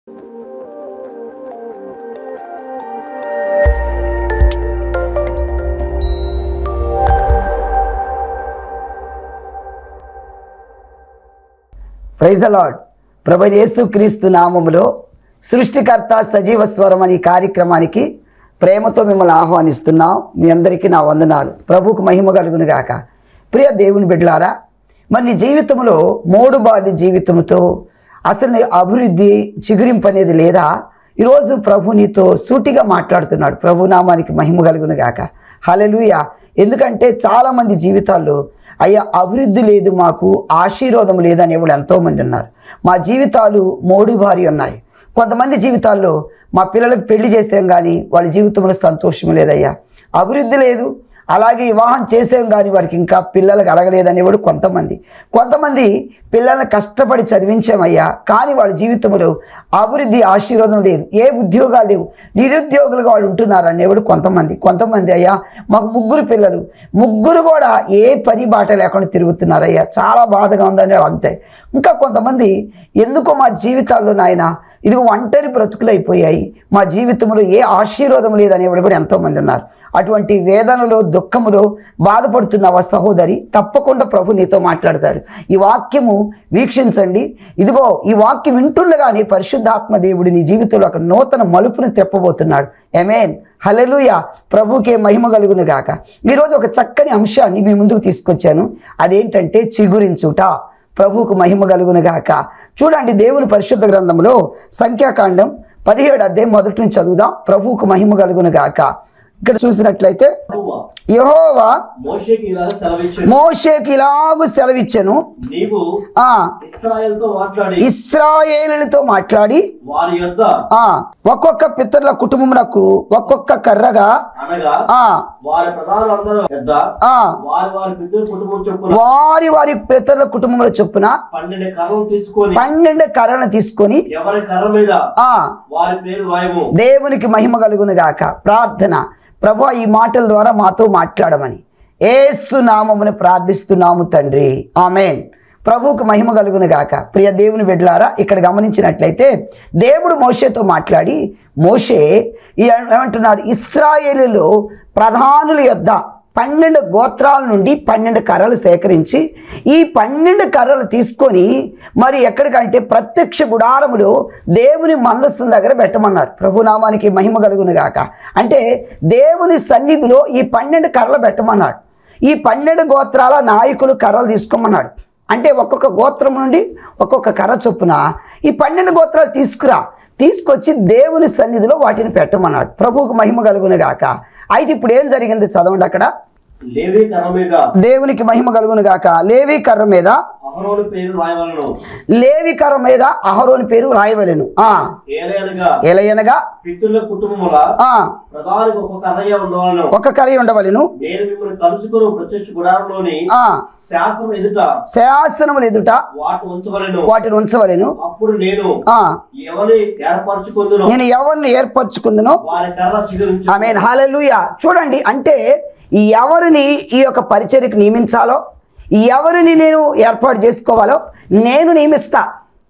Praise lord ప్రభు యేసు క్రీస్తు నామములో సృష్టికర్త సజీవ స్వరం అనే ఈ కార్యక్రమానికి ప్రేమతో మిమ్మల్ని ఆహ్వానిస్తున్నాం మీ అందరికీ నా వందనాలు ప్రభువుకు మహిమ కలుగును గాక ప్రియ దేవుని బిడ్డలారా మరి నీ జీవితంలో మూడు బారి జీవితంతో అసలు నీ అభివృద్ధి చిగురింపు అనేది లేదా ఈరోజు ప్రభు నీతో సూటిగా మాట్లాడుతున్నాడు ప్రభు నామానికి మహిమ కలుగును గాక హలెలుయ ఎందుకంటే చాలామంది జీవితాల్లో అయ్యా అభివృద్ధి లేదు మాకు ఆశీర్వాదం లేదని ఎవడు ఎంతోమంది ఉన్నారు మా జీవితాలు మోడు బారి ఉన్నాయి కొంతమంది జీవితాల్లో మా పిల్లలకు పెళ్లి చేసాం కానీ వాళ్ళ జీవితంలో సంతోషం లేదయ్యా అభివృద్ధి లేదు అలాగే వివాహం చేసాం కానీ వారికి ఇంకా పిల్లలకు అడగలేదనేవాడు కొంతమంది కొంతమంది పిల్లల్ని కష్టపడి చదివించామయ్యా కానీ వాళ్ళ జీవితంలో అభివృద్ధి ఆశీర్వాదం లేదు ఏ ఉద్యోగాలు లేవు నిరుద్యోగులుగా వాళ్ళు ఉంటున్నారు అనేవాడు కొంతమంది కొంతమంది అయ్యా మాకు ముగ్గురు పిల్లలు ముగ్గురు కూడా ఏ పని బాట లేకుండా తిరుగుతున్నారయ్యా చాలా బాధగా ఉందని అంతే ఇంకా కొంతమంది ఎందుకో మా జీవితాల్లో నాయన ఇదిగో ఒంటరి బ్రతుకులు అయిపోయాయి మా జీవితంలో ఏ ఆశీర్వాదం లేదనేవాడు కూడా ఎంతోమంది ఉన్నారు అటువంటి వేదనలో దుఃఖములో బాధపడుతున్నావా సహోదరి తప్పకుండా ప్రభు నీతో మాట్లాడతాడు ఈ వాక్యము వీక్షించండి ఇదిగో ఈ వాక్యం వింటుండగానే పరిశుద్ధాత్మ దేవుడు నీ జీవితంలో ఒక నూతన మలుపును తెప్పబోతున్నాడు ఎమేన్ హలెలుయ ప్రభుకే మహిమ కలుగును గాక ఈరోజు ఒక చక్కని అంశాన్ని మీ ముందుకు తీసుకొచ్చాను అదేంటంటే చిగురించుట ప్రభువుకు మహిమ కలుగును గాక చూడండి దేవుని పరిశుద్ధ గ్రంథంలో సంఖ్యాకాండం పదిహేడు అధ్యాయం మొదటి నుంచి చదువుదాం ప్రభువుకు మహిమ కలుగును గాక ఇక్కడ చూసినట్లయితే యెహోవా యహోవా మోషేకి ఇలా సెలవిచ్చాడు మోషేకి ఇలాగు సెలవిచ్చెను నీవు ఆ ఇస్రాయేల్తో మాట్లాడి ఇస్రాయేలులతో మాట్లాడి వారి యొద్ద ఆ ఒక్కొక్క పితరుల కుటుంబమునకు ఒక్కొక్క కర్రగా అనగా ఆ వారి ప్రధానులందరూ యొద్ద ఆ వారి వారి పితృ కుటుంబం చొప్పున వారి వారి పితరుల కుటుంబముల చొప్పున పన్నెండు కర్రలు తీసుకొని పన్నెండు కర్రలను తీసుకొని ఎవరి కర్ర మీద ఆ వారి పేరు వాయము దేవునికి మహిమ కలుగును గాక ప్రార్థన ప్రభు ఈ మాటల ద్వారా మాతో మాట్లాడమని ఏసు నామమును ప్రార్థిస్తున్నాము తండ్రి ఆమెన్ ప్రభువుకు మహిమ కలుగును గాక ప్రియ దేవుని బిడ్డలారా ఇక్కడ గమనించినట్లయితే దేవుడు మోషేతో మాట్లాడి మోషే ఈ ఏమంటున్నాడు ఇస్రాయేలులో ప్రధానుల యొద్ద పన్నెండు గోత్రాల నుండి పన్నెండు కర్రలు సేకరించి ఈ పన్నెండు కర్రలు తీసుకొని మరి ఎక్కడికంటే ప్రత్యక్ష గుడారములో దేవుని మందస్సు దగ్గర పెట్టమన్నారు ప్రభునామానికి మహిమ కలుగును గాక అంటే దేవుని సన్నిధిలో ఈ పన్నెండు కర్రలు పెట్టమన్నాడు ఈ పన్నెండు గోత్రాల నాయకులు కర్రలు తీసుకోమన్నాడు అంటే ఒక్కొక్క గోత్రం నుండి ఒక్కొక్క కర్ర చొప్పున ఈ పన్నెండు గోత్రాలు తీసుకురా తీసుకొచ్చి దేవుని సన్నిధిలో వాటిని పెట్టమన్నాడు ప్రభువుకు మహిమ కలుగును గాక అయితే ఇప్పుడు ఏం జరిగింది చదవండి అక్కడ లేవి కర్ర మీద దేవునికి మహిమ కలుగును గాక లేవి కర్ర మీద అహరోని పేరు రాయవలను లేవి కర్ర మీద అహరోని పేరు రాయవలెను ఆ ఏలయనగా ఎలయనగా పితృల కుటుంబముల ఆ ప్రధానికి ఒక కర్రయ్య ఉండవలను ఒక కర్ర ఉండవలెను నేను మిమ్మల్ని కలుసుకుని ప్రత్యక్ష గుడారంలోని ఆ శాస్త్రం ఎదుట శాసనములు ఎదుట వాటి ఉంచవలను వాటిని ఉంచవలెను అప్పుడు నేను ఆ ఎవరి ఏర్పరచుకుందును నేను ఎవరిని ఏర్పరచుకుందునో వారి కర్ర చిగురించు ఆమె హాలూయ చూడండి అంటే ఈ ఎవరిని ఈ యొక్క పరిచర్యకు నియమించాలో ఎవరిని నేను ఏర్పాటు చేసుకోవాలో నేను నియమిస్తా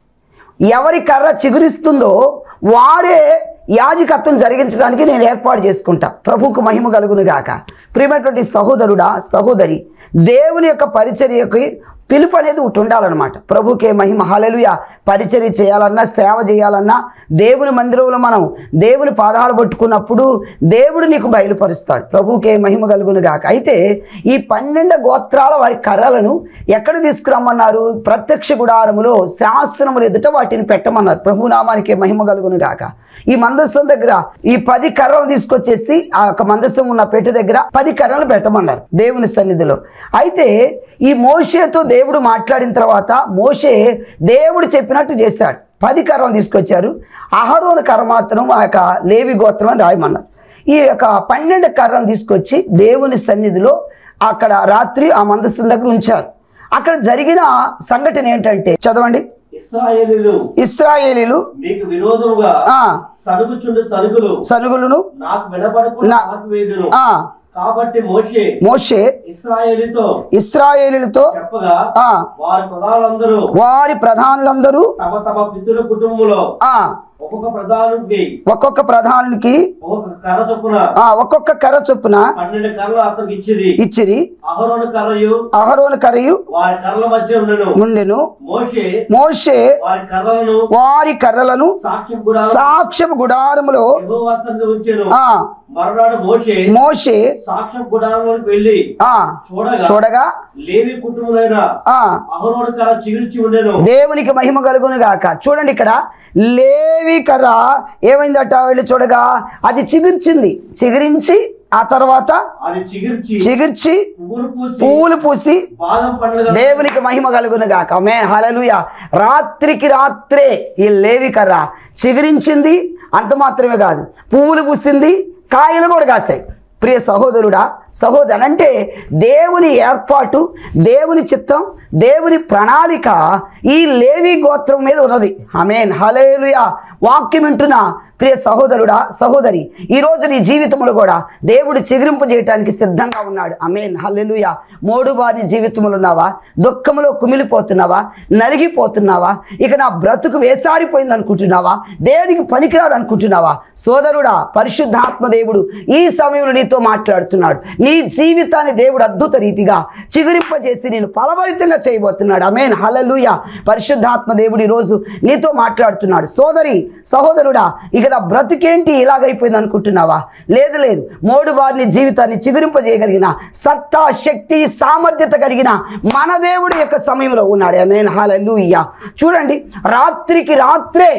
ఎవరి కర్ర చిగురిస్తుందో వారే యాజకత్వం జరిగించడానికి నేను ఏర్పాటు చేసుకుంటా ప్రభువుకు మహిమ కలుగును గాక ప్రియమైనటువంటి సహోదరుడా సహోదరి దేవుని యొక్క పరిచర్యకి పిలుపు అనేది ఒకటి ఉండాలన్నమాట ప్రభుకే మహిమ హలలుయ పరిచర్య చేయాలన్నా సేవ చేయాలన్నా దేవుని మందిరంలో మనం దేవుని పాదాలు పట్టుకున్నప్పుడు దేవుడు నీకు బయలుపరుస్తాడు ప్రభుకే మహిమ కలుగును గాక అయితే ఈ పన్నెండు గోత్రాల వారి కర్రలను ఎక్కడ తీసుకురమ్మన్నారు ప్రత్యక్ష గుడారములో శాస్త్రములు ఎదుట వాటిని పెట్టమన్నారు ప్రభునామానికి మహిమ కలుగును గాక ఈ మందస్థం దగ్గర ఈ పది కర్రలు తీసుకొచ్చేసి ఆ యొక్క మందస్థం ఉన్న పెట్టె దగ్గర పది కర్రలు పెట్టమన్నారు దేవుని సన్నిధిలో అయితే ఈ మోషేతో దేవుడు మాట్లాడిన తర్వాత మోషే దేవుడు చెప్పినట్టు చేశాడు పది కర్రలు తీసుకొచ్చారు అహరోను కర్ర మాత్రం ఆ యొక్క లేవి గోత్రం అని రాయమన్నారు ఈ యొక్క పన్నెండు కర్రలు తీసుకొచ్చి దేవుని సన్నిధిలో అక్కడ రాత్రి ఆ మందస్థం దగ్గర ఉంచారు అక్కడ జరిగిన సంఘటన ఏంటంటే చదవండి ఇస్రాయేలీలు ఇస్రాయేలీలు మీకు విరోధముగా ఆ సనుగుచుండు సనుగులు సనుగులను నాకు వినపడకుండా నా- ఆపివేదును ఆ కాబట్టి మోషే మోషే ఇస్రాయేలీతో ఇస్రాయేలీలతో చెప్పగా ఆ వారి ప్రధానులందరూ వారి ప్రధానులందరూ తమ తమ పితృ కుటుంబంలో ఆ ఒక్కొక్క ప్రధానుడికి ఒక్కొక్క ప్రధానునికి ఒక్కొక్క కర్ర చొప్పున ఆ ఒక్కొక్క కర్ర చొప్పున పన్నెండు కర్రలు అతనికి ఇచ్చిరి ఇచ్చిరి అహరోను కర్రయు అహరోను కరయు వారి కర్రల మధ్య ఉండెను ఉండెను మోషే మోషే వారి కర్రలను వారి కర్రలను సాక్ష్యం కూడా సాక్ష్యం గుడారములో యెహోవా సన్నిధిలో ఉంచెను ఆ మరునాడు మోషే మోషే సాక్ష్యం గుడారంలోకి వెళ్ళి ఆ చూడగా చూడగా లేవి కుటుంబమైన ఆ అహరోను కర్ర చిగిల్చి ఉండెను దేవునికి మహిమ కలుగును గాక చూడండి ఇక్కడ లేవి కర్ర ఏమైందట వెళ్ళి చూడగా అది చిగుర్చింది చిగురించి ఆ తర్వాత అది చిగిర్చి చిగుర్చి పువ్వులు పూసి పువ్వులు పూసి బాదం పండ్లుగా దేవునికి మహిమ కలుగును గాక మే హలలుయ రాత్రికి రాత్రే ఈ లేవి కర్ర చిగురించింది అంత మాత్రమే కాదు పువ్వులు పూసింది కాయలు కూడా కాస్తాయి ప్రియ సహోదరుడా సహోదరు అంటే దేవుని ఏర్పాటు దేవుని చిత్తం దేవుని ప్రణాళిక ఈ లేవి గోత్రం మీద ఉన్నది ఆమెన్ హలేలుయా వాక్యం వింటున్న ప్రియ సహోదరుడా సహోదరి ఈ రోజు నీ జీవితంలో కూడా దేవుడు చిగురింపు చేయటానికి సిద్ధంగా ఉన్నాడు అమేన్ హల్లెలూయ మోడు వారి జీవితంలో ఉన్నావా దుఃఖంలో కుమిలిపోతున్నావా నలిగిపోతున్నావా ఇక నా బ్రతుకు వేసారిపోయింది అనుకుంటున్నావా దేవునికి పనికిరాదు అనుకుంటున్నావా సోదరుడా పరిశుద్ధాత్మ దేవుడు ఈ సమయంలో నీతో మాట్లాడుతున్నాడు నీ జీవితాన్ని దేవుడు అద్భుత రీతిగా చిగురింపజేసి నేను ఫలభరితంగా చేయబోతున్నాడు అమేన్ హల్లెలూయ పరిశుద్ధాత్మ దేవుడు ఈరోజు నీతో మాట్లాడుతున్నాడు సోదరి సహోదరుడా ఇక నా బ్రతుకేంటి ఇలాగైపోయింది అనుకుంటున్నావా లేదు లేదు మోడు వారిని జీవితాన్ని చిగురింపజేయగలిగిన సత్తా శక్తి సామర్థ్యత కలిగిన మన దేవుడి యొక్క సమయంలో ఉన్నాడు అమేన్ హల్లెలూయ చూడండి రాత్రికి రాత్రే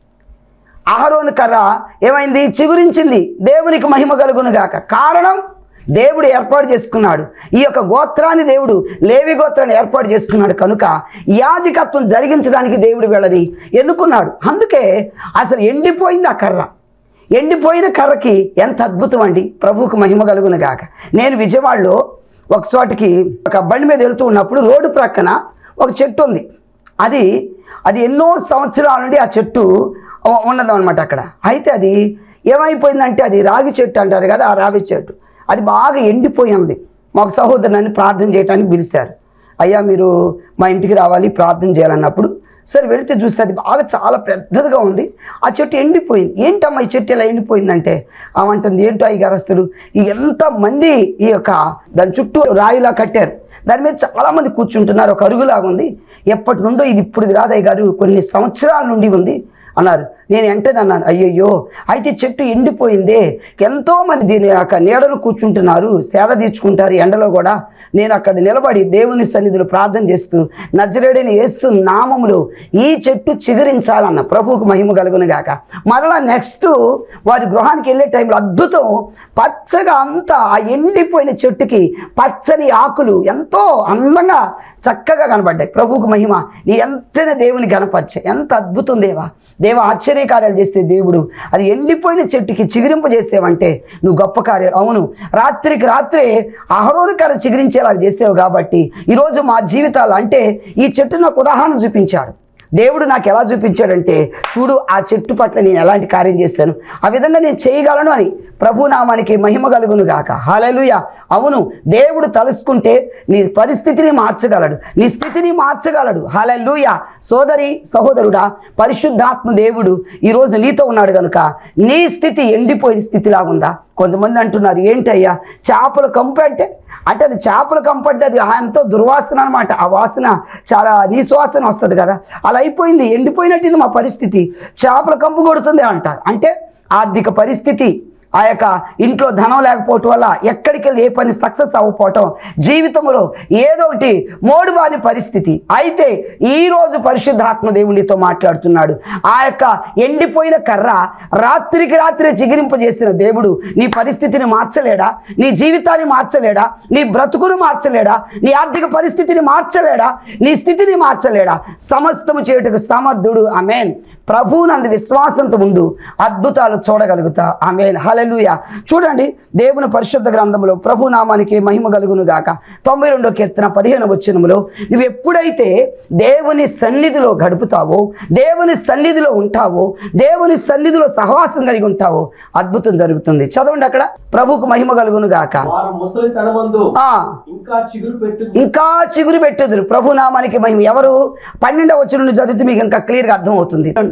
అహరోను కర్ర ఏమైంది చిగురించింది దేవునికి మహిమ కలుగును గాక కారణం దేవుడు ఏర్పాటు చేసుకున్నాడు ఈ యొక్క గోత్రాన్ని దేవుడు లేవి గోత్రాన్ని ఏర్పాటు చేసుకున్నాడు కనుక యాజకత్వం జరిగించడానికి దేవుడు వీళ్ళని ఎన్నుకున్నాడు అందుకే అసలు ఎండిపోయింది ఆ కర్ర ఎండిపోయిన కర్రకి ఎంత అద్భుతం అండి ప్రభువుకు మహిమ కలుగును గాక నేను విజయవాడలో ఒక చోటికి ఒక బండి మీద వెళ్తూ ఉన్నప్పుడు రోడ్డు ప్రక్కన ఒక చెట్టు ఉంది అది అది ఎన్నో సంవత్సరాల నుండి ఆ చెట్టు ఉన్నదన్నమాట అక్కడ అయితే అది ఏమైపోయిందంటే అది రాగి చెట్టు అంటారు కదా ఆ రాగి చెట్టు అది బాగా ఎండిపోయింది మాకు సహోదరుని ప్రార్థన చేయడానికి పిలిచారు అయ్యా మీరు మా ఇంటికి రావాలి ప్రార్థన చేయాలన్నప్పుడు సరే వెళితే చూస్తే అది బాగా చాలా పెద్దదిగా ఉంది ఆ చెట్టు ఎండిపోయింది ఏంటమ్మా ఈ చెట్టు ఇలా ఎండిపోయిందంటే ఆమంటుంది ఏంటో ఈ గరస్తులు ఈ ఎంతమంది ఈ యొక్క దాని చుట్టూ రాయిలా కట్టారు దాని మీద చాలామంది కూర్చుంటున్నారు ఒక అరుగులాగా ఉంది ఎప్పటి నుండో ఇది ఇప్పుడు కాదు అయ్య గారు కొన్ని సంవత్సరాల నుండి ఉంది అన్నారు నేను వెంటనే అన్నాను అయ్యయ్యో అయితే చెట్టు ఎండిపోయిందే ఎంతో మంది దీని యొక్క నీడలు కూర్చుంటున్నారు సేద తీర్చుకుంటారు ఎండలో కూడా నేను అక్కడ నిలబడి దేవుని సన్నిధిలో ప్రార్థన చేస్తూ నజరేడిని వేస్తూ నామములు ఈ చెట్టు చిగురించాలన్న ప్రభువుకు మహిమ కలుగును గాక మరలా నెక్స్ట్ వారి గృహానికి వెళ్ళే టైంలో అద్భుతం పచ్చగా అంతా ఆ ఎండిపోయిన చెట్టుకి పచ్చని ఆకులు ఎంతో అందంగా చక్కగా కనబడ్డాయి ప్రభువుకు మహిమ నీ ఎంతనే దేవుని గణపరిచే ఎంత అద్భుతం దేవా దేవ ఆశ్చర్యకార్యాలు చేస్తే దేవుడు అది ఎండిపోయిన చెట్టుకి చిగురింపు చేసేవంటే నువ్వు గొప్ప కార్యాలు అవును రాత్రికి రాత్రే అహరోనికర చిగురించేలాగా చేసావు కాబట్టి ఈరోజు మా జీవితాలు అంటే ఈ చెట్టు నాకు ఉదాహరణ చూపించాడు దేవుడు నాకు ఎలా చూపించాడంటే చూడు ఆ చెట్టు పట్ల నేను ఎలాంటి కార్యం చేశాను ఆ విధంగా నేను చేయగలను అని ప్రభునామానికి మహిమ కలుగును గాక హాలెలుయ అవును దేవుడు తలుసుకుంటే నీ పరిస్థితిని మార్చగలడు నీ స్థితిని మార్చగలడు హాలెలుయ సోదరి సహోదరుడా పరిశుద్ధాత్మ దేవుడు ఈరోజు నీతో ఉన్నాడు కనుక నీ స్థితి ఎండిపోయిన స్థితిలాగుందా కొంతమంది అంటున్నారు ఏంటయ్యా చేపల కంపు అంటే అంటే అది చేపల కంపు అంటే అది ఎంతో దుర్వాసన అనమాట ఆ వాసన చాలా నిశ్వాసన వస్తుంది కదా అలా అయిపోయింది ఎండిపోయినట్టు మా పరిస్థితి చేపల కంపు కొడుతుంది అంటారు అంటే ఆర్థిక పరిస్థితి ఆ యొక్క ఇంట్లో ధనం లేకపోవటం వల్ల ఎక్కడికి వెళ్ళి ఏ పని సక్సెస్ అవ్వకపోవటం జీవితంలో ఏదో ఒకటి మోడు వారి పరిస్థితి అయితే ఈ రోజు పరిశుద్ధాత్మ దేవునితో మాట్లాడుతున్నాడు ఆ యొక్క ఎండిపోయిన కర్ర రాత్రికి రాత్రి చిగిరింపజేసిన దేవుడు నీ పరిస్థితిని మార్చలేడా నీ జీవితాన్ని మార్చలేడా నీ బ్రతుకును మార్చలేడా నీ ఆర్థిక పరిస్థితిని మార్చలేడా నీ స్థితిని మార్చలేడా సమస్తము చేయుటకు సమర్థుడు అమేన్ ప్రభువునందు విశ్వాసంతో ఉండు అద్భుతాలు చూడగలుగుతా ఆమెన్ హలలుయ చూడండి దేవుని పరిశుద్ధ గ్రంథంలో ప్రభు నామానికి మహిమ కలుగును గాక తొంభై రెండో కీర్తన పదిహేను వచ్చినములో నువ్వు ఎప్పుడైతే దేవుని సన్నిధిలో గడుపుతావో దేవుని సన్నిధిలో ఉంటావో దేవుని సన్నిధిలో సహవాసం కలిగి ఉంటావో అద్భుతం జరుగుతుంది చదవండి అక్కడ ప్రభుకు మహిమ కలుగును గాక వారు ముసలి తనమందు ఆ ఇంకా చిగురు పెట్టు ఇంకా చిగురు పెట్టుదురు ప్రభు నామానికి మహిమ ఎవరు పన్నెండవ వచ్చిన నుండి చదివితే మీకు ఇంకా క్లియర్గా అర్థమవుతుంది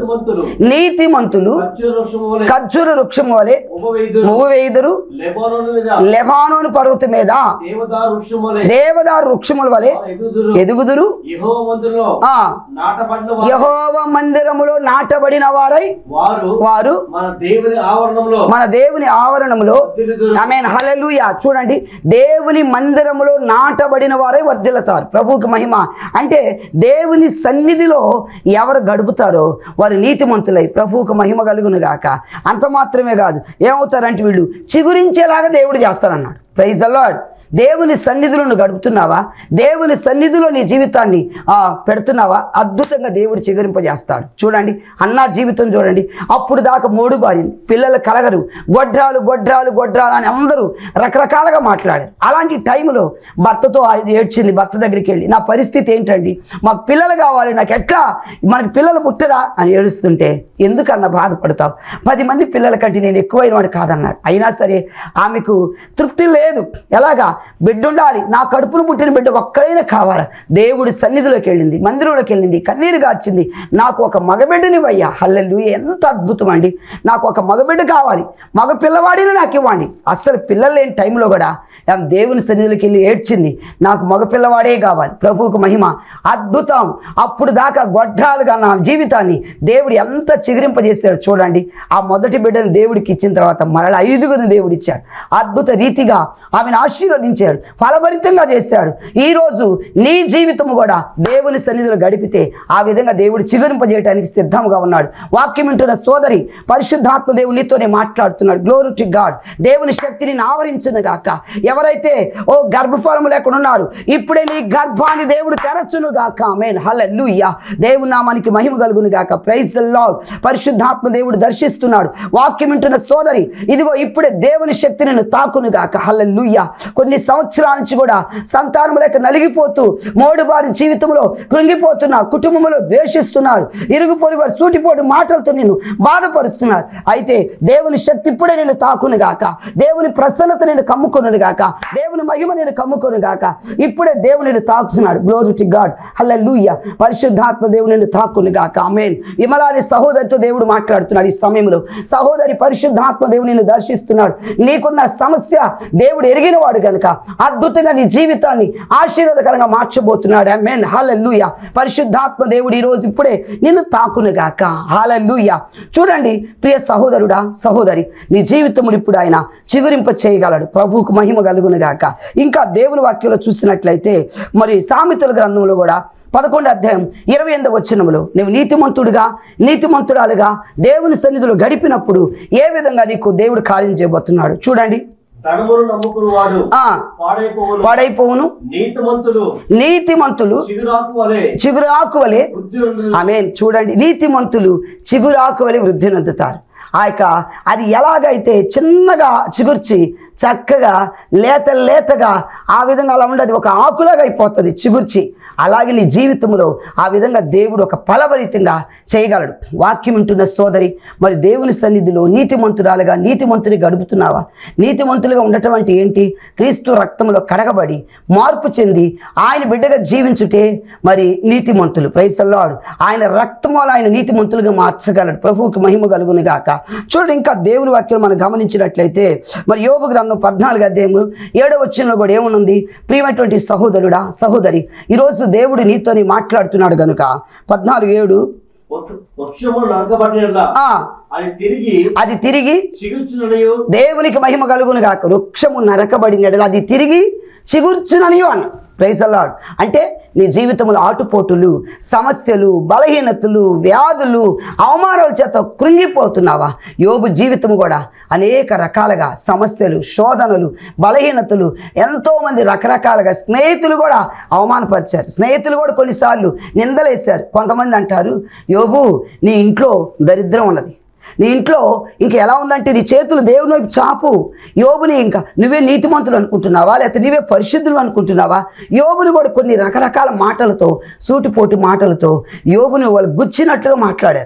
నీతిమంతులు నీతిమంతులు ఖర్జూర వృక్షము వలె ఖర్జూర వృక్షం వలె ఉపవేదురు నువ్వు వేయుదురు లెబానోను మీద లెబానోను పర్వతం మీద దేవదారు వృక్షం వలె దేవదారు వృక్షముల వలె ఎదుగుదురు ఎదుగుదురు యెహోవా మందిరంలో ఆ నాటబడిన వారు యహోవ మందిరములో నాటబడిన వారై వారు వారు మన దేవుని ఆవరణంలో మన దేవుని ఆవరణములో వర్ధిల్లుదురు. ఆమెన్ హల్లెలూయా చూడండి దేవుని మందిరములో నాటబడిన వారే వర్ధిల్లుతారు ప్రభువుకి మహిమ అంటే దేవుని సన్నిధిలో ఎవరు గడుపుతారో వారు నీతిమంతులై ప్రభువుకు మహిమ కలుగును గాక అంత మాత్రమే కాదు ఏమవుతారంటే వీళ్ళు చిగురించేలాగా దేవుడు చేస్తారన్నాడు ప్రైజ్ ద లార్డ్ దేవుని సన్నిధిలో నువ్వు గడుపుతున్నావా దేవుని సన్నిధిలో నీ జీవితాన్ని ఆ, పెడుతున్నావా అద్భుతంగా దేవుడు చిగురింపజేస్తాడు చూడండి అన్నా జీవితం చూడండి అప్పుడు దాకా మోడు బారింది పిల్లలు కలగరు గొడ్రాలు గొడ్రాలు గొడ్రాలు అని అందరూ రకరకాలుగా మాట్లాడారు అలాంటి టైంలో భర్తతో ఆయన ఏడ్చింది భర్త దగ్గరికి వెళ్ళి నా పరిస్థితి ఏంటండి మాకు పిల్లలు కావాలి నాకు ఎట్లా మనకి పిల్లలు పుట్టరా అని ఏడుస్తుంటే ఎందుకన్నా బాధపడతావు పది మంది పిల్లల కంటే నేను ఎక్కువైన వాడు కాదన్నాడు అయినా సరే ఆమెకు తృప్తి లేదు ఎలాగా బిడ్డ ఉండాలి నా కడుపును పుట్టిన బిడ్డ ఒక్కడైనా కావాలా దేవుడి సన్నిధిలోకి వెళ్ళింది మందిరంలోకి వెళ్ళింది కన్నీరు కాచింది నాకు ఒక మగబిడ్డని వయ్యా హల్లెలు ఎంత అద్భుతం అండి నాకు ఒక మగబిడ్డ కావాలి మగ పిల్లవాడిని నాకు ఇవ్వండి అసలు పిల్లలు లేని టైంలో కూడా ఆమె దేవుని సన్నిధిలోకి వెళ్ళి ఏడ్చింది నాకు మగ పిల్లవాడే కావాలి ప్రభువుకు మహిమ అద్భుతం అప్పుడు దాకా గొడ్రాలుగా నా జీవితాన్ని దేవుడు ఎంత చిగురింపజేశాడు చూడండి ఆ మొదటి బిడ్డను దేవుడికి ఇచ్చిన తర్వాత మరల ఐదుగురిని దేవుడు ఇచ్చాడు అద్భుత రీతిగా ఆమెను ఆశీర్వదించాడు ఫలభరితంగా చేశాడు ఈరోజు నీ జీవితము కూడా దేవుని సన్నిధిలో గడిపితే ఆ విధంగా దేవుడు చిగురింపజేయడానికి సిద్ధంగా ఉన్నాడు వాక్యం వింటున్న సోదరి పరిశుద్ధాత్మ దేవుడు నీతోనే మాట్లాడుతున్నాడు గ్లోరీ టు గాడ్ దేవుని శక్తిని ఆవరించును గాక ఎవరైతే ఓ గర్భఫలము లేకుండా ఉన్నారు ఇప్పుడే నీ గర్భాన్ని దేవుడు తెరచును గాక మేన్ హల్లెలూయా దేవుని నామానికి మహిమ కలుగును గాక ప్రైజ్ ద లార్డ్ పరిశుద్ధాత్మ దేవుడు దర్శిస్తున్నాడు వాక్యం వింటున్న సోదరి ఇదిగో ఇప్పుడే దేవుని శక్తి నిన్ను తాకును గాక హల్లెలూయా కొన్ని సంవత్సరాల నుంచి కూడా సంతానం లేక నలిగిపోతూ మోడుబారి జీవితంలో కృంగిపోతున్నా కుటుంబంలో ద్వేషిస్తున్నారు ఇరుగు పొరుగు వారు సూటిపోటు మాటలతో నిన్ను బాధపరుస్తున్నారు అయితే దేవుని శక్తి ఇప్పుడే నేను తాకును గాక దేవుని ప్రసన్నత నేను కమ్ముకొను గాక దేవుని మహిమ నేను కమ్ముకొను గాక ఇప్పుడే దేవుని నేను తాకుతున్నాడు గ్లోరీ టు గాడ్ హల్లెలూయా పరిశుద్ధాత్మ దేవుని నేను తాకును గాక ఆమేన్ విమలాని సహోదరితో దేవుడు మాట్లాడుతున్నాడు ఈ సమయంలో సహోదరి పరిశుద్ధాత్మ దేవుని నిన్ను దర్శిస్తున్నాడు నీకున్న సమస్య దేవుడు ఎరిగిన వాడు కనుక అద్భుతంగా నీ జీవితాన్ని ఆశీర్వాదకరంగా మార్చబోతున్నాడు ఆమేన్ హల్లెలూయా పరిశుద్ధాత్మ దేవుడు ఈ రోజు ఇప్పుడే నిన్ను తాకును గాక హల్లెలూయా చూడండి ప్రియ సహోదరుడా సహోదరి నీ జీవితములు ఇప్పుడు ఆయన చిగురింప చేయగలడు ప్రభువుకు మహిమ కలుగును గాక ఇంకా దేవుని వాక్యంలో చూసినట్లయితే మరి సామెతల గ్రంథంలో కూడా పదకొండు అధ్యాయం ఇరవై ఎనిమిది వచ్చినములో నువ్వు నీతిమంతుడుగా నీతిమంతురాలుగా దేవుని సన్నిధిలో గడిపినప్పుడు ఏ విధంగా నీకు దేవుడు కార్యం చేయబోతున్నాడు చూడండి ధనమును నమ్ముకుని వాడు ఆ పాడైపోవును పాడైపోవును నీతిమంతులు నీతిమంతులు చిగురాకు వలె చిగురు ఆకు వలె వృద్ధి నుండి ఆమె చూడండి నీతిమంతులు చిగురాకు వలె వృద్ధి నొందుతారు ఆ యొక్క అది ఎలాగైతే చిన్నగా చిగుర్చి చక్కగా లేత లేతగా ఆ విధంగా అలా ఉండదు ఒక ఆకులాగా అయిపోతుంది చిగుర్చి అలాగే నీ జీవితంలో ఆ విధంగా దేవుడు ఒక ఫలభరితంగా చేయగలడు వాక్యం వింటున్న సోదరి మరి దేవుని సన్నిధిలో నీతిమంతురాలుగా నీతిమంతుని గడుపుతున్నావా నీతిమంతులుగా ఉండటం అంటే ఏంటి క్రీస్తు రక్తంలో కడగబడి మార్పు చెంది ఆయన బిడ్డగా జీవించుటే మరి నీతిమంతులు ప్రైస్తల్లాడు ఆయన రక్తం వల్ల ఆయన నీతిమంతులుగా మార్చగలడు ప్రభువుకి మహిమ కలుగును గాక చూడండి ఇంకా దేవుని వాక్యం మనం గమనించినట్లయితే మరి యోగు గ్రంథం పద్నాలుగు అధ్యాయములు ఏడవ వచ్చంలో కూడా ఏముంది ప్రియమైనటువంటి సహోదరుడా సహోదరి ఈరోజు దేవుడు నీతోని మాట్లాడుతున్నాడు గనుక పద్నాలుగు ఏడు వృక్ష- వృక్షము నరకబడిన ఆ అది తిరిగి అది తిరిగి చిగుర్చునయు దేవునికి మహిమ కలుగును గాక వృక్షము నరకబడినడు అది తిరిగి చిగుర్చుననియు అన్న ప్రైజ్ అలాడ్ అంటే నీ జీవితంలో ఆటుపోటులు సమస్యలు బలహీనతలు వ్యాధులు అవమానాల చేత కృంగిపోతున్నావా యోబు జీవితం కూడా అనేక రకాలుగా సమస్యలు శోధనలు బలహీనతలు ఎంతోమంది రకరకాలుగా స్నేహితులు కూడా అవమానపరిచారు స్నేహితులు కూడా కొన్నిసార్లు నిందలేశారు కొంతమంది అంటారు యోబు నీ ఇంట్లో దరిద్రం ఉన్నది నీ ఇంట్లో ఇంక ఎలా ఉందంటే నీ చేతులు దేవుని వైపు చాపు యోబుని ఇంకా నువ్వే నీతిమంతులు అనుకుంటున్నావా లేకపోతే నీవే పరిశుద్ధులు అనుకుంటున్నావా యోబుని కూడా కొన్ని రకరకాల మాటలతో సూటిపోటి మాటలతో యోబుని వాళ్ళు గుచ్చినట్లుగా మాట్లాడారు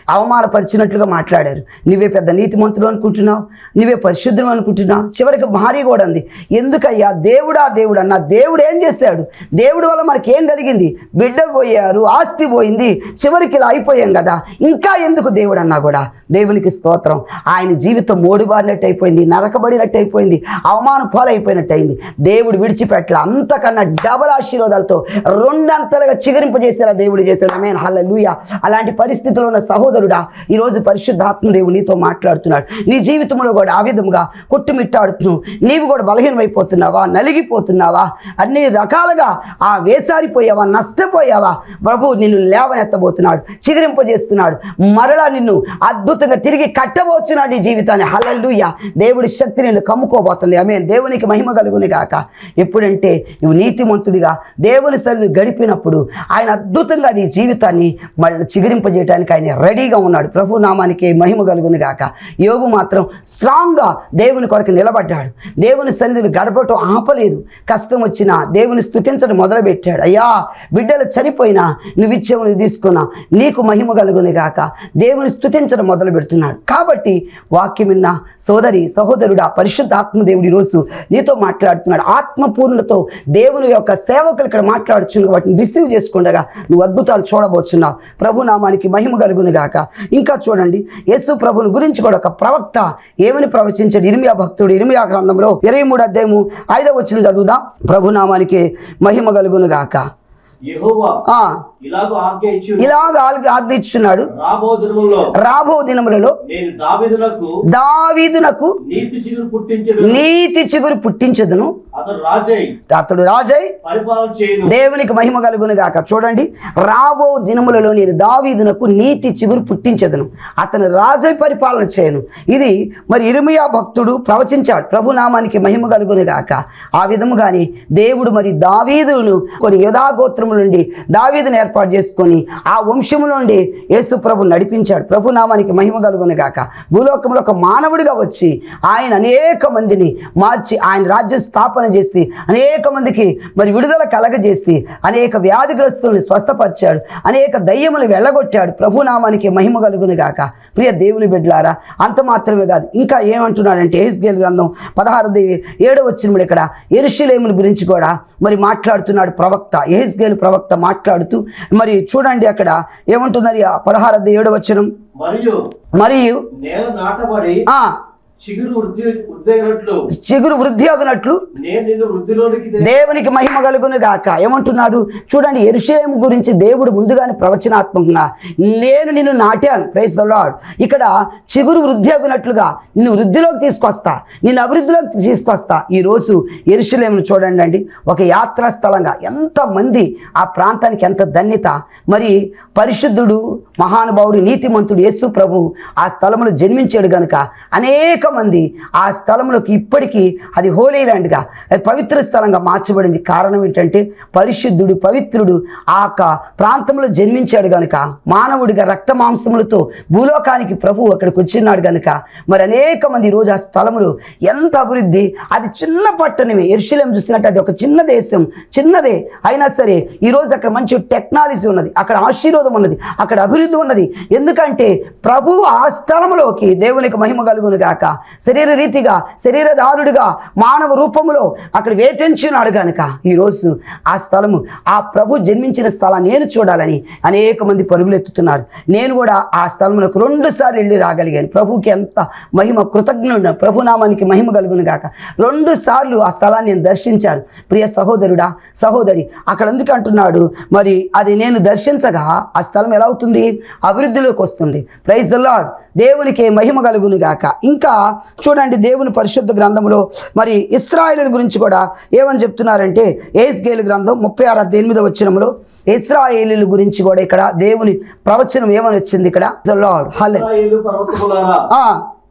అవమానపరిచినట్లుగా మాట్లాడారు నువ్వే పెద్ద నీతిమంతుడు అనుకుంటున్నావు నువ్వే పరిశుద్ధుడు అనుకుంటున్నావు చివరికి భార్య కూడా ఉంది ఎందుకయ్యా దేవుడా దేవుడు అన్న దేవుడు ఏం చేశాడు దేవుడి వల్ల మనకి ఏం కలిగింది బిడ్డ పోయారు ఆస్తి పోయింది చివరికి ఇలా అయిపోయాం కదా ఇంకా ఎందుకు దేవుడు అన్నా కూడా దేవునికి స్తోత్రం ఆయన జీవితం మోడిబారినట్టు అయిపోయింది నరకబడినట్టు అయిపోయింది అవమానం పాలైపోయినట్టు అయింది దేవుడు విడిచిపెట్టల అంతకన్నా డబల్ ఆశీర్వాదాలతో రెండంతలుగా చిగురింపజేసేలా దేవుడు చేశాడు ఆమె హల్లెలూయ అలాంటి పరిస్థితిలో ఉన్న సహోదరుడా ఈరోజు పరిశుద్ధాత్మ దేవుడు నీతో మాట్లాడుతున్నాడు నీ జీవితంలో కూడా ఆ విధంగా కొట్టుమిట్టాడుతున్నావు నీవు కూడా బలహీనమైపోతున్నావా నలిగిపోతున్నావా అన్ని రకాలుగా ఆ వేసారిపోయావా నష్టపోయావా ప్రభు నిన్ను లేవనెత్తబోతున్నాడు చిగురింపజేస్తున్నాడు మరలా నిన్ను అద్భుతంగా తిరిగి కట్టబోతున్నాడు నీ జీవితాన్ని హల్లెలూయ దేవుడి శక్తి నిన్ను కమ్ముకోబోతుంది ఆమె దేవునికి మహిమ కలుగుని గాక ఎప్పుడంటే నువ్వు నీతిమంతుడిగా దేవుని సన్నిధి గడిపినప్పుడు ఆయన అద్భుతంగా నీ జీవితాన్ని మళ్ళీ చిగురింపజేయడానికి ఆయన రెడీగా ఉన్నాడు ప్రభు నామానికి మహిమ కలుగుని గాక యోగు మాత్రం స్ట్రాంగ్గా దేవుని కొరకు నిలబడ్డాడు దేవుని సన్నిధిని గడపటం ఆపలేదు కష్టం వచ్చినా దేవుని స్థుతించడం మొదలుపెట్టాడు అయ్యా బిడ్డలు చనిపోయినా నువ్వు ఇచ్చేవు నువ్వు తీసుకున్నా నీకు మహిమ కలుగుని గాక దేవుని స్థుతించడం మొదలు పెడుతున్నాడు కాబట్టి వాక్యం విన్న సోదరి సహోదరుడా పరిశుద్ధ ఆత్మదేవుడు ఈరోజు నీతో మాట్లాడుతున్నాడు ఆత్మపూర్ణతో దేవుని యొక్క సేవకులు ఇక్కడ మాట్లాడుచున్న వాటిని రిసీవ్ చేసుకుండగా నువ్వు అద్భుతాలు చూడబోతున్నావు ప్రభు నామానికి మహిమ కలుగును గాక ఇంకా చూడండి యేసు ప్రభుని గురించి కూడా ఒక ప్రవక్త ఏమని ప్రవచించాడు ఇరిమియా భక్తుడు ఇరిమియా గ్రంథంలో ఇరవై మూడు అధ్యాయము ఐదవ వచ్చిన చదువుదాం ప్రభు నామానికి మహిమ కలుగును గాక యెహోవా ఆ, ఇలాగ ఆజ్ఞ ఇచ్చి ఇలాగ ఆజ్ఞ- ఆజ్ఞ ఇచ్చున్నాడు రాబో దినముల్లో రాబో దినములలో నేను దావీదునకు దావీదునకు నీతి చిగురు పుట్టించదు నీతి చిగురు పుట్టించదును అతడు రాజై అతడు రాజై పరిపాలన చేయను దేవునికి మహిమ కలుగును గాక చూడండి రాబో దినములలో నేను దావీదునకు నీతి చిగురు పుట్టించదును అతను రాజై పరిపాలన చేయను ఇది మరి ఇరుమియా భక్తుడు ప్రవచించాడు ప్రభు నామానికి మహిమ కలుగును గాక ఆ విధముగాని దేవుడు మరి దావీదును కొన్ని యథాగోత్రముల నుండి దావీదును ఏర్పాటు చేసుకొని ఆ వంశము నుండి యేసు ప్రభు నడిపించాడు ప్రభు నామానికి మహిమ కలుగును గాక భూలోకంలో ఒక మానవుడిగా వచ్చి ఆయన అనేక మందిని మార్చి ఆయన రాజ్య స్థాపన చేసి అనేక మందికి మరి విడుదల కలగజేసి అనేక వ్యాధిగ్రస్తుల్ని స్వస్థపరిచాడు అనేక దయ్యములు వెళ్ళగొట్టాడు ప్రభునామానికి మహిమ కలుగును గాక ప్రియ దేవుని బిడ్డలారా అంత మాత్రమే కాదు ఇంకా ఏమంటున్నాడంటే ఏస్గేల్ గ్రంథం పదహారది ఏడవ వచ్చినప్పుడు ఇక్కడ ఎరుషులేముల గురించి కూడా మరి మాట్లాడుతున్నాడు ప్రవక్త ఏస్గేల్ ప్రవక్త మాట్లాడుతూ మరి చూడండి అక్కడ ఏమంటున్నది ఆ పదహారది ఏడవ వచనం మరియు మరియు నేల నాటబడి ఆ చిగురు వృద్ధి వృద్ధైనట్లు చిగురు వృద్ధి అగునట్లు నేను నిన్ను వృద్ధిలోనికి తే- దేవునికి మహిమ కలుగును గాక ఏమంటున్నారు చూడండి ఎరుషలేం గురించి దేవుడు ముందుగానే ప్రవచనాత్మకంగా నేను నిన్ను నాటాను ప్రైజ్ ద లార్డ్ ఇక్కడ చిగురు వృద్ధి అగునట్లుగా నిన్ను వృద్ధిలోకి తీసుకొస్తా నిన్ను అభివృద్ధిలోకి తీసుకొస్తా ఈరోజు ఎరుషలేమును చూడండి అండి ఒక యాత్రా స్థలంగా ఎంతమంది ఆ ప్రాంతానికి ఎంత ధన్యత మరి పరిశుద్ధుడు మహానుభావుడు నీతిమంతుడు యేసు ప్రభు ఆ స్థలంలో జన్మించాడు గనుక అనేక మంది ఆ స్థలంలోకి ఇప్పటికీ అది హోలీ ల్యాండ్గా అది పవిత్ర స్థలంగా మార్చబడింది కారణం ఏంటంటే పరిశుద్ధుడు పవిత్రుడు ఆ యొక్క ప్రాంతంలో జన్మించాడు గనుక మానవుడిగా రక్త మాంసములతో భూలోకానికి ప్రభు అక్కడికి వచ్చినాడు గనుక మరి అనేక మంది ఈరోజు ఆ స్థలములు ఎంత అభివృద్ధి అది చిన్న పట్టణమే ఎరుశలేం చూసినట్టు అది ఒక చిన్న దేశం చిన్నదే అయినా సరే ఈరోజు అక్కడ మంచి టెక్నాలజీ ఉన్నది అక్కడ ఆశీర్వాదం ఉన్నది అక్కడ అభివృద్ధి ఉన్నది ఎందుకంటే ప్రభు ఆ స్థలంలోకి దేవునికి మహిమ కలుగును గాక శరీర రీతిగా శరీరదారుడిగా మానవ రూపములో అక్కడ వేధించినాడు గనుక ఈరోజు ఆ స్థలము ఆ ప్రభు జన్మించిన స్థలాన్ని నేను చూడాలని అనేక మంది పరుగులెత్తుతున్నారు నేను కూడా ఆ స్థలములకు రెండు సార్లు వెళ్ళి రాగలిగాను ప్రభుకి ఎంత మహిమ కృతజ్ఞుడు ప్రభునామానికి మహిమ కలుగును గాక రెండు సార్లు ఆ స్థలాన్ని నేను దర్శించాను ప్రియ సహోదరుడా సహోదరి అక్కడ ఎందుకు అంటున్నాడు మరి అది నేను దర్శించగా ఆ స్థలం ఎలా అవుతుంది అభివృద్ధిలోకి వస్తుంది ప్రైజ్ ద లార్డ్ దేవునికి మహిమ కలుగును గాక ఇంకా చూడండి దేవుని పరిశుద్ధ గ్రంథంలో మరి ఇస్రాయేలు గురించి కూడా ఏమని చెప్తున్నారంటే ఏస్గేల్ గ్రంథం ముప్పై ఆరు అధ్యాయం ఎనిమిదో వచ్చినంలో ఇస్రాయేలీల గురించి కూడా ఇక్కడ దేవుని ప్రవచనం ఏమని వచ్చింది ఇక్కడ ద లార్డ్ హలే ఇశ్రాయేలు పర్వతములారా ఆ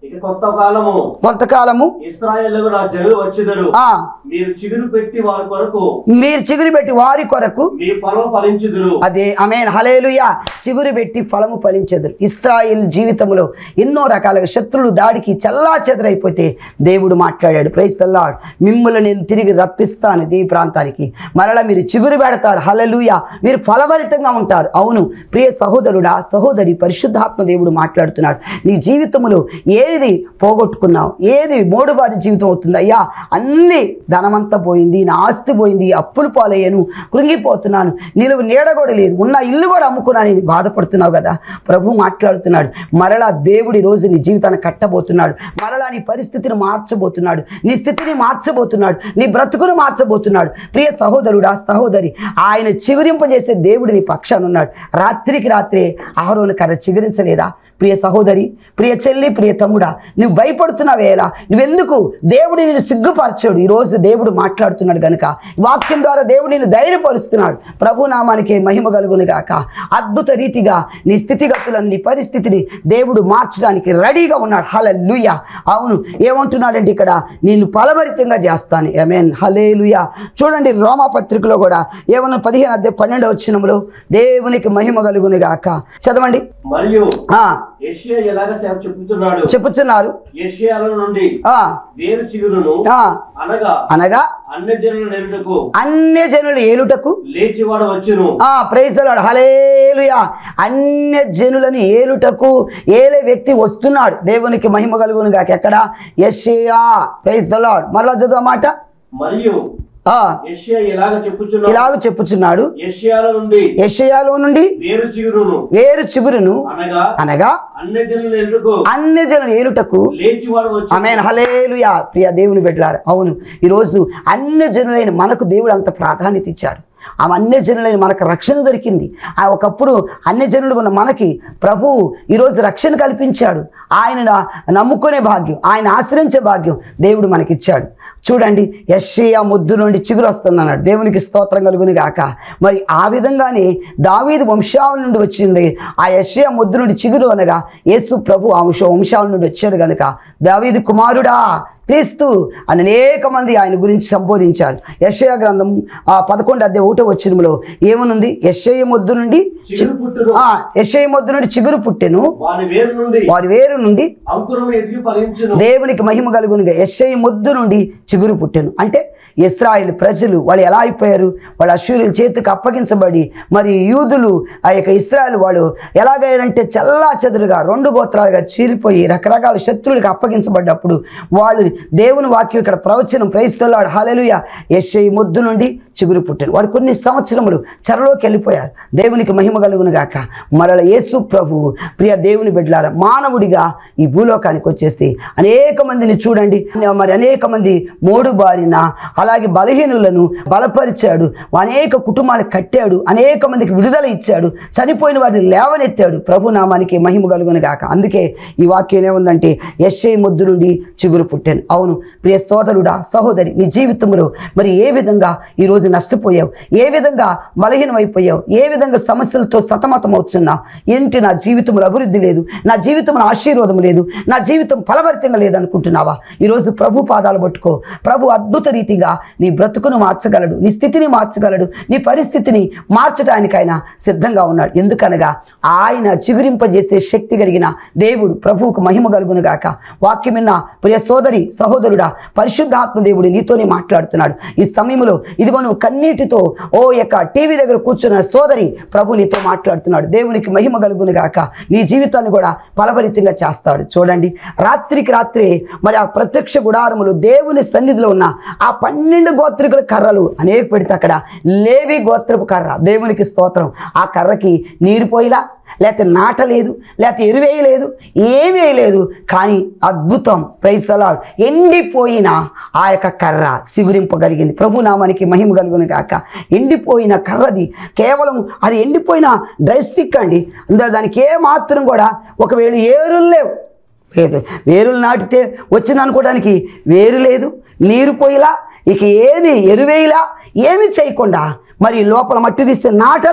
ఇక కొంత కాలము కొంతకాలము ఇస్రాయేల్ నా జనులు వచ్చెదరు ఆ మీరు చిగురు పెట్టి వారి కొరకు మీరు చిగురు పెట్టి వారి కొరకు మీ ఫలం ఫలించుదురు అదే ఆమెన్ హలేలుయా చిగురు పెట్టి ఫలము ఫలించదు ఇస్రాయిల్ జీవితంలో ఎన్నో రకాలుగా శత్రులు దాడికి చల్లా చెదరైపోతే దేవుడు మాట్లాడాడు ప్రైస్తల్లాడు మిమ్మల్ని నేను తిరిగి రప్పిస్తాను ఈ ప్రాంతానికి మరలా మీరు చిగురు పెడతారు హలలుయ మీరు ఫలభరితంగా ఉంటారు అవును ప్రియ సహోదరుడా సహోదరి పరిశుద్ధాత్మ దేవుడు మాట్లాడుతున్నాడు నీ జీవితంలో ఏది పోగొట్టుకున్నావు ఏది మోడుబారి జీవితం అవుతుంది అయ్యా అన్నీ ధనమంతా పోయింది నా ఆస్తి పోయింది అప్పులు పాలయ్యాను కృంగిపోతున్నాను నిలువు నీడ కూడా లేదు ఉన్న ఇల్లు కూడా అమ్ముకున్నాను బాధపడుతున్నావు కదా ప్రభు మాట్లాడుతున్నాడు మరలా దేవుడి రోజు నీ జీవితాన్ని కట్టబోతున్నాడు మరలా నీ పరిస్థితిని మార్చబోతున్నాడు నీ స్థితిని మార్చబోతున్నాడు నీ బ్రతుకును మార్చబోతున్నాడు ప్రియ సహోదరుడా సహోదరి ఆయన చిగురింపజేసే దేవుడు నీ పక్షాన ఉన్నాడు రాత్రికి రాత్రే ఆహరోను కర్ర చిగురించలేదా ప్రియ సహోదరి ప్రియ చెల్లి ప్రియ తమ్ముడా నువ్వు భయపడుతున్నావేలా నువ్వెందుకు దేవుడు నేను సిగ్గుపరచాడు ఈరోజు దేవుడు మాట్లాడుతున్నాడు గనుక వాక్యం ద్వారా దేవుడు నేను ధైర్యపరుస్తున్నాడు ప్రభు నామానికి మహిమ కలుగును గాక అద్భుత రీతిగా నీ స్థితిగతులను నీ పరిస్థితిని దేవుడు మార్చడానికి రెడీగా ఉన్నాడు హలలుయ అవును ఏమంటున్నాడంటే ఇక్కడ నేను ఫలభరితంగా చేస్తాను ఐమీన్ హలేలుయ చూడండి రోమా పత్రికలో కూడా ఏమన్నా పదిహేను అద్దె పన్నెండవ వచ్చినములో దేవునికి మహిమ కలుగును గాక చదవండి మరియు ఆ యెషయా ఎలాగ సేవ చెప్పుతున్నాడు చెప్పుచున్నారు యెషయాల నుండి ఆ వేరు చిగురును ఆ అనగా అనగా అన్య జనుల నెరుటకు అన్య జనులు ఏలుటకు లేచివాడు వచ్చును ఆ ప్రైజ్ లాడు హలేలుయా అన్య జనులను ఏలుటకు ఏలే వ్యక్తి వస్తున్నాడు దేవునికి మహిమ కలుగును గాక ఎక్కడ యషయా ప్రైజ్ ద లాడ్ మరలా చదువు మాట మరియు ఆ యెషయా ఎలాగ చెప్పుచున్నాడు ఇలాగ చెప్పుచున్నాడు యెషయాల నుండి యషయాలో నుండి వేరు చిగురును వేరు చిగురును అనగా అనగా అన్య జనుల నెరుటకు అన్య జనులు ఏలుటకు లేచివాడు వచ్చును ఆమెన్ హలేలుయా ప్రియ దేవుని బిడ్డలారు అవును ఈరోజు అన్య జనులైన మనకు దేవుడు అంత ప్రాధాన్యత ఇచ్చాడు ఆ అన్య జనులైన మనకు రక్షణ దొరికింది ఆ ఒకప్పుడు అన్య జనులు ఉన్న మనకి ప్రభు ఈరోజు రక్షణ కల్పించాడు ఆయన నమ్ముకునే భాగ్యం ఆయన ఆశ్రయించే భాగ్యం దేవుడు మనకిచ్చాడు చూడండి యశ్షయ ముద్దు నుండి చిగురు వస్తుందన్నాడు దేవునికి స్తోత్రం కలుగుని గాక మరి ఆ విధంగానే దావీదు వంశావళి నుండి వచ్చింది ఆ యశ్షయ ముద్దు నుండి చిగురు అనగా యేసు ప్రభు ఆ వంశ వంశావళి నుండి వచ్చాడు కనుక దావీదు కుమారుడా క్రీస్తు అని అనేక మంది ఆయన గురించి సంబోధించారు యశయ గ్రంథం ఆ పదకొండు అద్దె ఒకటో వచ్చినములో ఏమనుంది యశయ మొద్దు నుండి చిగురు పుట్టును ఆ యశయ మొద్దు నుండి చిగురు పుట్టెను వాని వేరు నుండి వారి వేరు నుండి అంకురము ఎదిగి ఫలించును దేవునికి మహిమ కలుగునుగా యశ్ఐ ముద్దు నుండి చిగురు పుట్టెను అంటే ఇస్రాయిల్ ప్రజలు వాళ్ళు ఎలా అయిపోయారు వాళ్ళ అశ్వరుల చేతికి అప్పగించబడి మరి యూదులు ఆ యొక్క ఇస్రాయల్ వాళ్ళు ఎలాగయ్యారంటే చల్లా చెదురుగా రెండు గోత్రాలుగా చీలిపోయి రకరకాల శత్రువులకు అప్పగించబడ్డప్పుడు వాళ్ళు దేవుని వాక్యం ఇక్కడ ప్రవచనం ప్రయిస్తున్నాడు హలెలుయ యశ్ఐ ముద్దు నుండి చిగురు పుట్టారు వాడు కొన్ని సంవత్సరములు చెరలోకి వెళ్ళిపోయారు దేవునికి మహిమ కలుగును గాక మరల యేసు ప్రభు ప్రియ దేవుని బిడ్డలారా మానవుడిగా ఈ భూలోకానికి వచ్చేసి అనేక మందిని చూడండి మరి అనేక మంది మోడు బారిన అలాగే బలహీనులను బలపరిచాడు అనేక కుటుంబాలు కట్టాడు అనేక మందికి విడుదల ఇచ్చాడు చనిపోయిన వారిని లేవనెత్తాడు ప్రభు నామానికి మహిమ కలుగును గాక అందుకే ఈ వాక్యం ఏముందంటే యశ్ఐ ముద్దు నుండి చిగురు పుట్టాను అవును ప్రియ సోదరుడా సహోదరి నీ జీవితంలో మరి ఏ విధంగా ఈరోజు నష్టపోయావు ఏ విధంగా బలహీనమైపోయావు ఏ విధంగా సమస్యలతో సతమతం అవుతున్నావు ఏంటి నా జీవితంలో అభివృద్ధి లేదు నా జీవితంలో ఆశీర్వాదం లేదు నా జీవితం ఫలభరితంగా లేదనుకుంటున్నావా ఈరోజు ప్రభు పాదాలు పట్టుకో ప్రభు అద్భుత రీతిగా నీ బ్రతుకును మార్చగలడు నీ స్థితిని మార్చగలడు నీ పరిస్థితిని మార్చడానికైనా సిద్ధంగా ఉన్నాడు ఎందుకనగా ఆయన చిగురింపజేసే శక్తి కలిగిన దేవుడు ప్రభువుకు మహిమ కలుగును గాక వాక్యం విన్న ప్రియ సోదరి సహోదరుడా పరిశుద్ధాత్మ దేవుడు నీతోనే మాట్లాడుతున్నాడు ఈ సమయంలో ఇదిగో నువ్వు కన్నీటితో ఓ యొక్క టీవీ దగ్గర కూర్చున్న సోదరి ప్రభు నీతో మాట్లాడుతున్నాడు దేవునికి మహిమ కలుగును గాక నీ జీవితాన్ని కూడా ఫలభరితంగా చేస్తాడు చూడండి రాత్రికి రాత్రి మరి ఆ ప్రత్యక్ష గుడారములు దేవుని సన్నిధిలో ఉన్న ఆ పన్నెండు గోత్రికుల కర్రలు అనేక పెడితే అక్కడ లేవి గోత్రపు కర్ర దేవునికి స్తోత్రం ఆ కర్రకి నీరు పోయిలా లేకపోతే నాటలేదు లేకపోతే ఎరువేయలేదు ఏమీ వేయలేదు కానీ అద్భుతం ప్రైస్తలాడు ఎండిపోయిన ఆ యొక్క కర్ర సిగురింపగలిగింది ప్రభు నామానికి మహిమ కలుగును గాక ఎండిపోయిన కర్రది కేవలం అది ఎండిపోయిన డ్రై స్టిక్ అండి అందా దానికి ఏ మాత్రం కూడా ఒకవేళ ఏరులు లేవు లేదు వేరులు నాటితే వచ్చింది అనుకోవడానికి వేరు లేదు నీరు పోయిలా ఇక ఏది ఎరువేయిలా ఏమి చేయకుండా మరి లోపల మట్టి తీస్తే నాటలా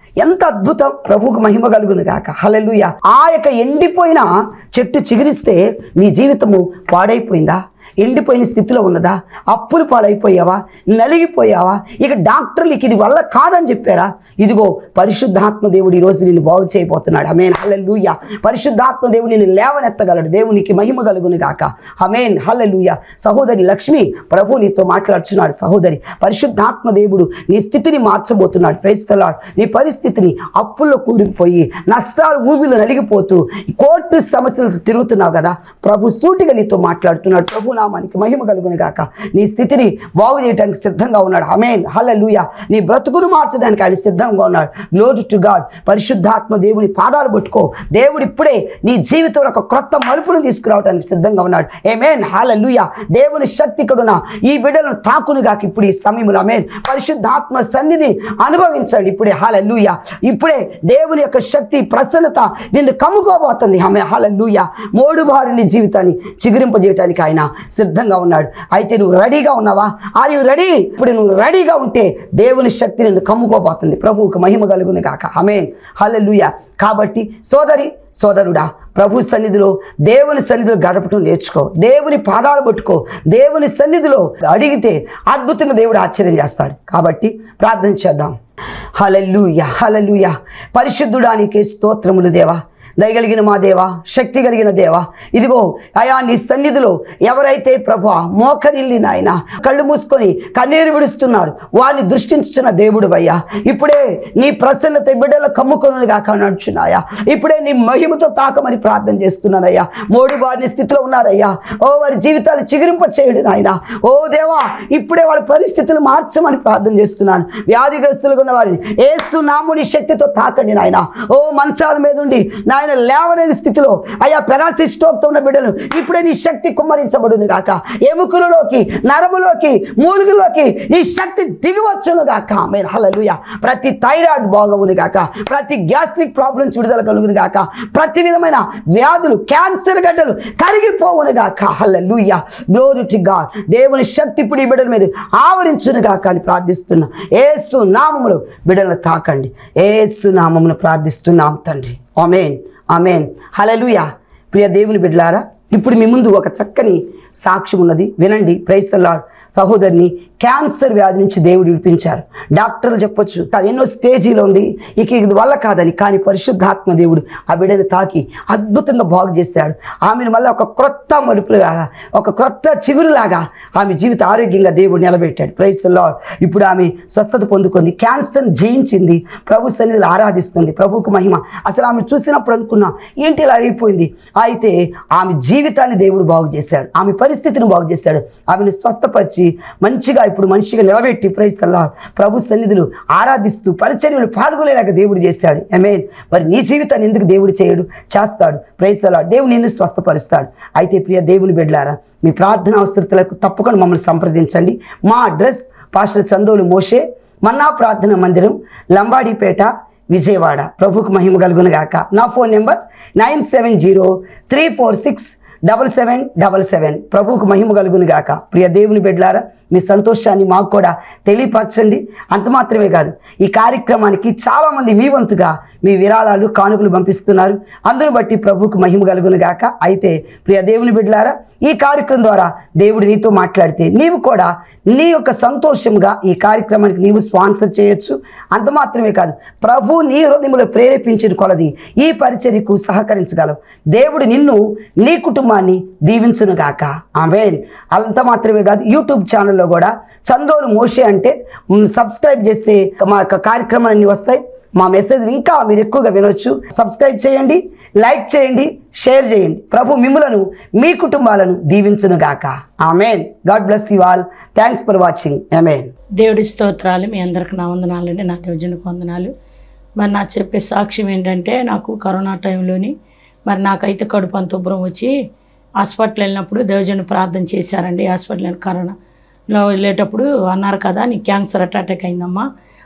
ఎంత అద్భుతం ప్రభువుకు మహిమ కలుగును గాక హల్లెలూయ ఆ యొక్క ఎండిపోయిన చెట్టు చిగురిస్తే నీ జీవితము పాడైపోయిందా ఎండిపోయిన స్థితిలో ఉన్నదా అప్పులు పాలైపోయావా నలిగిపోయావా ఇక డాక్టర్లు ఇక ఇది వల్ల కాదని చెప్పారా ఇదిగో పరిశుద్ధాత్మ దేవుడు ఈరోజు నిన్ను బాగు చేయబోతున్నాడు అమేన్ హల్లెలూయ పరిశుద్ధాత్మ దేవుడు నిన్ను లేవనెత్తగలడు దేవునికి మహిమ కలుగును గాక అమేన్ హల్లెలూయ సహోదరి లక్ష్మి ప్రభు నీతో మాట్లాడుచున్నాడు సహోదరి పరిశుద్ధాత్మ దేవుడు నీ స్థితిని మార్చబోతున్నాడు ప్రేస్తలాడు నీ పరిస్థితిని అప్పుల్లో కూరుకుపోయి నష్టాలు ఊబిలో నలిగిపోతూ కోర్టు సమస్యలు తిరుగుతున్నావు కదా ప్రభు సూటిగా నీతో మాట్లాడుతున్నాడు ప్రభు నామానికి మహిమ కలుగును గాక నీ స్థితిని బాగు చేయడానికి సిద్ధంగా ఉన్నాడు అమేన్ హల్లెలూయ నీ బ్రతుకును మార్చడానికి ఆయన సిద్ధంగా ఉన్నాడు గ్లోరీ టు గాడ్ పరిశుద్ధాత్మ దేవుని పాదాలు పట్టుకో దేవుడు ఇప్పుడే నీ జీవితంలో ఒక క్రొత్త మలుపును తీసుకురావడానికి సిద్ధంగా ఉన్నాడు ఏమేన్ హల్లెలూయ దేవుని శక్తి ఇక్కడున్న ఈ బిడ్డలను తాకును గాక ఇప్పుడు ఈ సమయంలో అమేన్ పరిశుద్ధాత్మ సన్నిధి అనుభవించండి ఇప్పుడే హల్లెలూయ ఇప్పుడే దేవుని యొక్క శక్తి ప్రసన్నత నిన్ను కమ్ముకోబోతుంది ఆమె హల్లెలూయ మోడు బారిని జీవితాన్ని చిగురింపజేయడానికి ఆయన సిద్ధంగా ఉన్నాడు అయితే నువ్వు రెడీగా ఉన్నావా ఆర్ యు రెడీ ఇప్పుడు నువ్వు రెడీగా ఉంటే దేవుని శక్తి నిన్ను కమ్ముకోబోతుంది ప్రభువుకు మహిమ కలుగును కాక ఆమేన్ హల్లెలూయ కాబట్టి సోదరి సోదరుడా ప్రభు సన్నిధిలో దేవుని సన్నిధిలో గడపటం నేర్చుకో దేవుని పాదాలు పట్టుకో దేవుని సన్నిధిలో అడిగితే అద్భుతంగా దేవుడు ఆశ్చర్యం చేస్తాడు కాబట్టి ప్రార్థన చేద్దాం హలెల్లుయ హలెల్లుయ పరిశుద్ధుడానికి స్తోత్రములు దేవా దయగలిగిన మా దేవా శక్తి కలిగిన దేవా ఇదిగో అయా నీ సన్నిధిలో ఎవరైతే ప్రభా మోకరిల్లి నాయన కళ్ళు మూసుకొని కన్నీరు విడుస్తున్నారు వారిని దృష్టించుతున్న దేవుడు అయ్యా ఇప్పుడే నీ ప్రసన్నత బిడ్డల కమ్ముకొని కాక నడుచున్నాయా ఇప్పుడే నీ మహిమతో తాకమని ప్రార్థన చేస్తున్నానయ్యా మోడి వారిని స్థితిలో ఉన్నారయ్యా ఓ వారి జీవితాలు చిగురింప చేయడు నాయన ఓ దేవా ఇప్పుడే వాళ్ళ పరిస్థితులు మార్చమని ప్రార్థన చేస్తున్నాను వ్యాధిగ్రస్తులుగా ఉన్న వారిని ఏసు నాముని శక్తితో తాకండి నాయన ఓ మంచాల మీద ఉండి నాయన లేవలేని స్థితిలో అయ్యా పెరాలసిస్ స్ట్రోక్తో ఉన్న బిడ్డలు ఇప్పుడే నీ శక్తి కుమ్మరించబడును గాక ఎముకలలోకి నరములోకి మూలుగులోకి నీ శక్తి దిగివచ్చును గాక మీరు హల్లెలూయా ప్రతి థైరాయిడ్ బాగవును గాక ప్రతి గ్యాస్ట్రిక్ ప్రాబ్లమ్స్ విడుదల కలుగును గాక ప్రతి విధమైన వ్యాధులు క్యాన్సర్ గడ్డలు కరిగిపోవును గాక హల్లెలూయా గ్లోరీ టు గాడ్ దేవుని శక్తి ఇప్పుడు ఈ బిడ్డల మీద ఆవరించును గాక అని ప్రార్థిస్తున్నా ఏసు నామములు బిడ్డలను తాకండి ఏసు నామమును ప్రార్థిస్తున్నాం తండ్రి ఆమెన్ ఆమెన్ హల్లెలూయా ప్రియ దేవుని బిడ్డలారా ఇప్పుడు మీ ముందు ఒక చక్కని సాక్ష్యం ఉన్నది వినండి ప్రైస్తలాడ్ సహోదరిని క్యాన్సర్ వ్యాధి నుంచి దేవుడు విడిపించారు డాక్టర్లు చెప్పొచ్చు "అది ఎన్నో స్టేజీలో ఉంది ఇక ఇది వల్ల కాదని కానీ పరిశుద్ధాత్మ దేవుడు ఆ బిడ్డను తాకి అద్భుతంగా బాగు చేశాడు ఆమెను మళ్ళీ ఒక క్రొత్త మలుపులాగా ఒక క్రొత్త చిగురులాగా ఆమె జీవిత ఆరోగ్యంగా దేవుడు నిలబెట్టాడు ప్రైస్ లాడ్ ఇప్పుడు ఆమె స్వస్థత పొందుకుంది క్యాన్సర్ జయించింది ప్రభు సన్నిధిలో ఆరాధిస్తుంది ప్రభువుకు మహిమ అసలు ఆమె చూసినప్పుడు అనుకున్నా ఏంటి ఇలా అయిపోయింది అయితే ఆమె జీవితాన్ని దేవుడు బాగు చేశాడు ఆమె పరిస్థితిని బాగు చేశాడు ఆమెను స్వస్థపరిచి మంచిగా ఇప్పుడు మనిషిగా నిలబెట్టి ప్రైస్తల్లా ప్రభు సన్నిధులు ఆరాధిస్తూ పరిచర్యలు పాల్గొనేలాగా దేవుడు చేస్తాడు అమేన్ మరి నీ జీవితాన్ని ఎందుకు దేవుడు చేయడు చేస్తాడు ప్రైస్తలా దేవుడు నిన్ను స్వస్థపరుస్తాడు అయితే ప్రియ దేవుని బిడ్డలారా మీ ప్రార్థన అవసరతలకు తప్పకుండా మమ్మల్ని సంప్రదించండి మా అడ్రస్ పాస్టర్ చందోలు మోషే మన్నా ప్రార్థన మందిరం లంబాడిపేట విజయవాడ ప్రభుకు మహిమ కలుగును గాక నా phone number nine seven zero three four six double seven double seven ప్రభువుకు మహిమ కలుగును గాక ప్రియ దేవుని బిడ్డలారా మీ సంతోషాన్ని మాకు కూడా తెలియపరచండి అంత మాత్రమే కాదు ఈ కార్యక్రమానికి చాలామంది మీ వంతుగా మీ విరాళాలు కానుకలు పంపిస్తున్నారు అందును బట్టి ప్రభువుకు మహిమ కలుగును గాక అయితే ప్రియ దేవుని బిడ్డలారా ఈ కార్యక్రమం ద్వారా దేవుడు నీతో మాట్లాడితే నీవు కూడా నీ యొక్క సంతోషంగా ఈ కార్యక్రమానికి నీవు స్పాన్సర్ చేయొచ్చు అంత మాత్రమే కాదు ప్రభు నీ హృదయంలో ప్రేరేపించిన కొలది ఈ పరిచర్యకు సహకరించగలవు దేవుడు నిన్ను నీ కుటుంబాన్ని దీవించును గాక ఆమెన్ అంత మాత్రమే కాదు యూట్యూబ్ ఛానల్లో కూడా చందోలు మోషే అంటే మ్, సబ్స్క్రైబ్ చేస్తే మా యొక్క కార్యక్రమాలన్నీ వస్తాయి మా మెసేజ్ ఇంకా మీరు ఎక్కువగా వినొచ్చు సబ్స్క్రైబ్ చేయండి లైక్ చేయండి షేర్ చేయండి ప్రభు మిమ్ములను మీ కుటుంబాలను దీవించును గాక amen God bless you all thanks for watching amen దేవుడి స్తోత్రాలు మీ అందరికి నా వందనాలండి నా దేవుజనకు వందనాలు మరి నా చెప్పే సాక్ష్యం ఏంటంటే నాకు కరోనా టైంలోని మరి నాకైతే కడుపు అంత ఉబ్బరం వచ్చి హాస్పిటల్ వెళ్ళినప్పుడు దేవజను ప్రార్థన చేశారండి హాస్పిటల్ వెళ్ళి కరోనాలో వెళ్ళేటప్పుడు అన్నారు కదా నీ క్యాన్సర్ అటాక్ అయిందమ్మా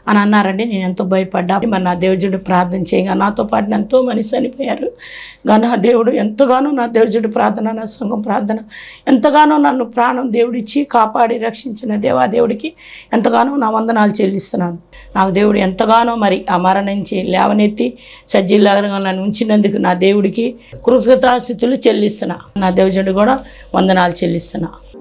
అని అన్నారండి నేను ఎంతో భయపడ్డా మరి నా దేవుడు ప్రార్థన చేయగా నాతో పాటు ఎంతో మంది చనిపోయారు గా నా దేవుడు ఎంతగానో నా దేవుడు ప్రార్థన నా సంఘం ప్రార్థన ఎంతగానో నన్ను ప్రాణం దేవుడిచ్చి కాపాడి రక్షించిన దేవా దేవుడికి ఎంతగానో నా వందనాలు చెల్లిస్తున్నాను నాకు దేవుడు ఎంతగానో మరి ఆ మరణించి లేవనెత్తి సజ్జిల్లాగా నన్ను ఉంచినందుకు నా దేవుడికి కృతజ్ఞతాస్థితులు చెల్లిస్తున్నా నా దేవుడు కూడా వందనాలు చెల్లిస్తున్నా